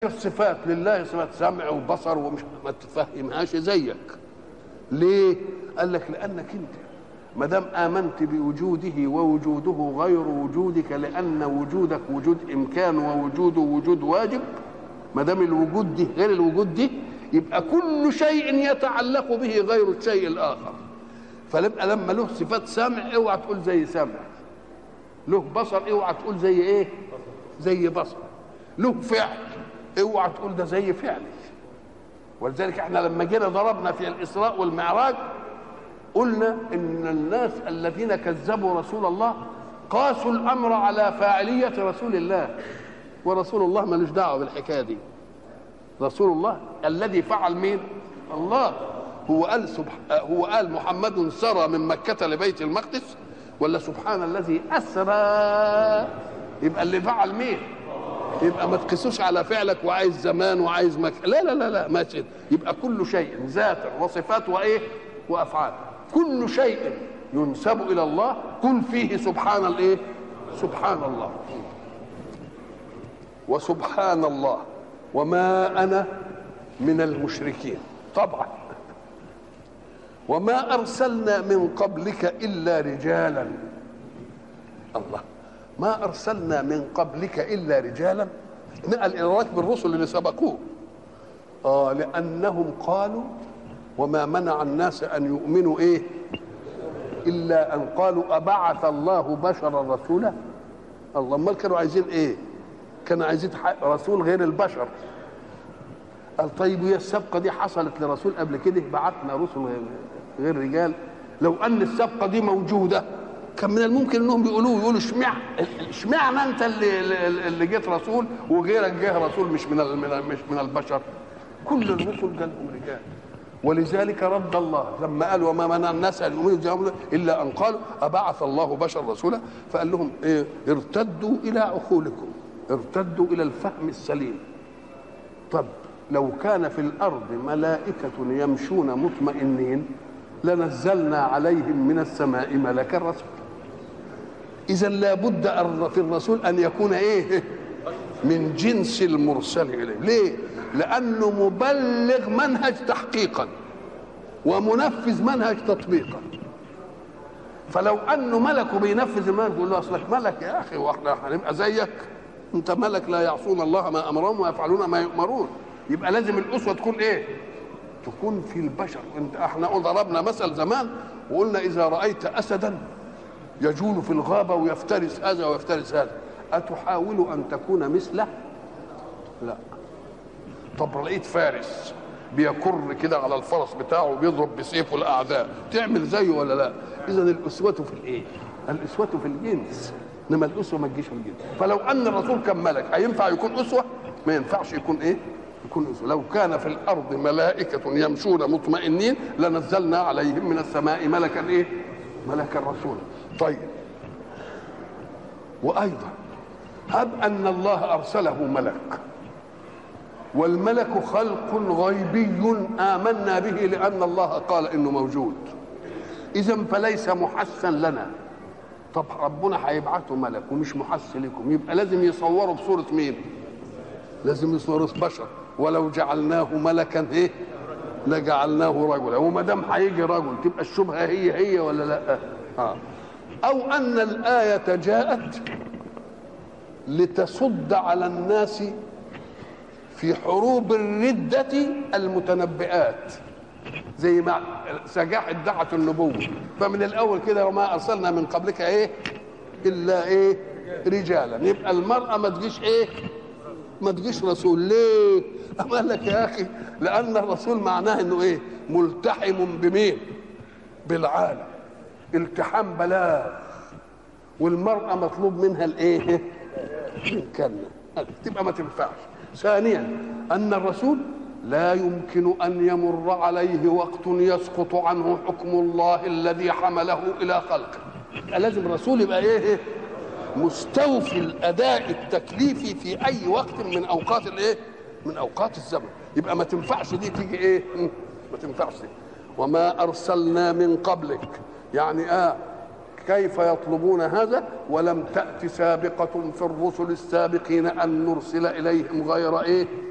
الصفات لله صفات سمع وبصر ومش ما تفهمهاش زيك ليه قال لك لانك انت ما دام امنت بوجوده ووجوده غير وجودك لان وجودك وجود امكان ووجوده وجود واجب ما دام الوجود دي غير الوجود دي يبقى كل شيء يتعلق به غير الشيء الاخر فلما لما له صفات سمع اوعى تقول زي سمع له بصر اوعى تقول زي ايه زي بصر له فعل اوعى تقول ده زي فعلي ولذلك احنا لما جينا ضربنا في الاسراء والمعراج قلنا ان الناس الذين كذبوا رسول الله قاسوا الامر على فاعليه رسول الله ورسول الله ملوش دعوه بالحكايه دي رسول الله الذي فعل مين الله هو قال سبح... هو قال محمد سرى من مكة لبيت المقدس ولا سبحان الذي أسرى يبقى اللي فعل مين يبقى ما تقيسوش على فعلك وعايز زمان وعايز مك... لا لا لا لا ما تشد. يبقى كل شيء ذات وصفات وايه وافعال كل شيء ينسب الى الله كن فيه سبحان الايه سبحان الله وسبحان الله وما انا من المشركين طبعا وما ارسلنا من قبلك الا رجالا الله ما ارسلنا من قبلك الا رجالا نقل الى ركب الرسل اللي سبقوه اه لانهم قالوا وما منع الناس ان يؤمنوا ايه الا ان قالوا ابعث الله بشرا رسولا الله امال كانوا عايزين ايه كانوا عايزين رسول غير البشر قال طيب وهي السبقه دي حصلت لرسول قبل كده بعتنا رسل غير رجال لو ان السبقه دي موجوده كان من الممكن انهم يقولوا يقولوا اشمع اشمعنى انت اللي اللي جيت رسول وغيرك جه رسول مش من مش من البشر كل الرسل جالهم رجال ولذلك رد الله لما قال وما منع الناس ان يؤمنوا الا ان قالوا ابعث الله بشر رسولا فقال لهم إيه ارتدوا الى عقولكم ارتدوا الى الفهم السليم طب لو كان في الارض ملائكه يمشون مطمئنين لنزلنا عليهم من السماء ملكا رسولا اذا لابد في الرسول ان يكون ايه من جنس المرسل اليه ليه لانه مبلغ منهج تحقيقا ومنفذ منهج تطبيقا فلو انه ملك وبينفذ المنهج يقول له اصلك ملك يا اخي واحنا هنبقى زيك انت ملك لا يعصون الله ما امرهم ويفعلون ما يؤمرون يبقى لازم الاسوه تكون ايه تكون في البشر انت احنا ضربنا مثل زمان وقلنا اذا رايت اسدا يجول في الغابه ويفترس هذا ويفترس هذا اتحاول ان تكون مثله لا طب لقيت فارس بيكر كده على الفرس بتاعه وبيضرب بسيفه الاعداء تعمل زيه ولا لا اذا الاسوه في الايه الاسوه في الجنس انما الاسوه ما تجيش في الجنس فلو ان الرسول كان ملك هينفع يكون اسوه ما ينفعش يكون ايه يكون اسوه لو كان في الارض ملائكه يمشون مطمئنين لنزلنا عليهم من السماء ملكا ايه ملكا رسولا طيب وايضا هب ان الله ارسله ملك والملك خلق غيبي آمنا به لأن الله قال إنه موجود إذا فليس محسن لنا طب ربنا هيبعته ملك ومش محس لكم يبقى لازم يصوروا بصورة مين لازم يصوروا بشر ولو جعلناه ملكا ايه لجعلناه رجلا وما دام هيجي رجل تبقى الشبهه هي هي ولا لا آه. او ان الايه جاءت لتصد على الناس في حروب الردة المتنبئات زي ما سجاح ادعت النبوة فمن الأول كده وما أرسلنا من قبلك إيه إلا إيه رجالا يبقى المرأة ما تجيش إيه ما تجيش رسول ليه أما قال لك يا أخي لأن الرسول معناه إنه إيه ملتحم بمين بالعالم التحام بلاغ والمرأة مطلوب منها الإيه كلمة تبقى ما تنفعش ثانيا ان الرسول لا يمكن ان يمر عليه وقت يسقط عنه حكم الله الذي حمله الى خلقه لازم الرسول يبقى ايه مستوفي الاداء التكليفي في اي وقت من اوقات الايه من اوقات الزمن يبقى ما تنفعش دي تيجي ايه ما تنفعش دي. وما ارسلنا من قبلك يعني اه كيف يطلبون هذا ولم تأت سابقة في الرسل السابقين أن نرسل إليهم غير إيه